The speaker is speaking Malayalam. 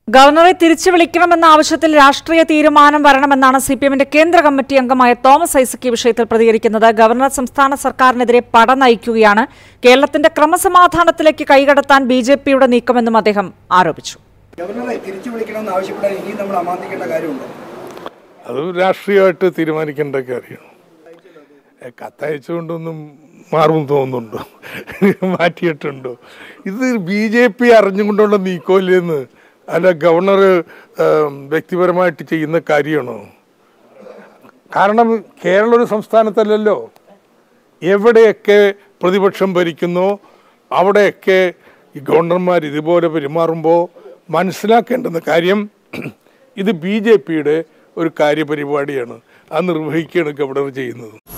ഗവർണറെ തിരിച്ചു വിളിക്കണമെന്ന ആവശ്യത്തിൽ രാഷ്ട്രീയ തീരുമാനം വരണമെന്നാണ് സി പി എമ്മിന്റെ കേന്ദ്ര കമ്മിറ്റി അംഗമായ തോമസ് ഐസക് ഈ വിഷയത്തിൽ പ്രതികരിക്കുന്നത് ഗവർണർ സംസ്ഥാന സർക്കാരിനെതിരെ പട നയിക്കുകയാണ് കേരളത്തിന്റെ ക്രമസമാധാനത്തിലേക്ക് കൈകടത്താൻ ബി ജെ പിയുടെ നീക്കമെന്നും അദ്ദേഹം ആരോപിച്ചു ഗവർണറെ തിരിച്ചു വിളിക്കണമെന്ന് ആവശ്യപ്പെടാൻ ഇനിയും നമ്മൾ അമാന്തിക്കേണ്ട കാര്യമുണ്ടോ അത് രാഷ്ട്രീയമായിട്ട് തീരുമാനിക്കേണ്ട കാര്യമാണ് ഏ, കത്തയച്ചുകൊണ്ടൊന്നും മാറും തോന്നുന്നുണ്ടോ മാറ്റിയിട്ടുണ്ടോ ഇത് ബി ജെ പി അറിഞ്ഞുകൊണ്ടുള്ള നീക്കമില്ലെന്ന് അല്ല ഗവർണർ ഏം, വ്യക്തിപരമായിട്ട് ചെയ്യുന്ന കാര്യമാണോ കാരണം കേരള ഒരു സംസ്ഥാനത്തല്ലല്ലോ എവിടെയൊക്കെ പ്രതിപക്ഷം ഭരിക്കുന്നോ അവിടെയൊക്കെ ഈ ഗവർണർമാർ ഇതുപോലെ പെരുമാറുമ്പോൾ മനസ്സിലാക്കേണ്ടുന്ന കാര്യം ഇത് ബി ജെ പിയുടെ ഒരു കാര്യപരിപാടിയാണ് അത് നിർവഹിക്കുകയാണ് ഗവർണർ ചെയ്യുന്നത്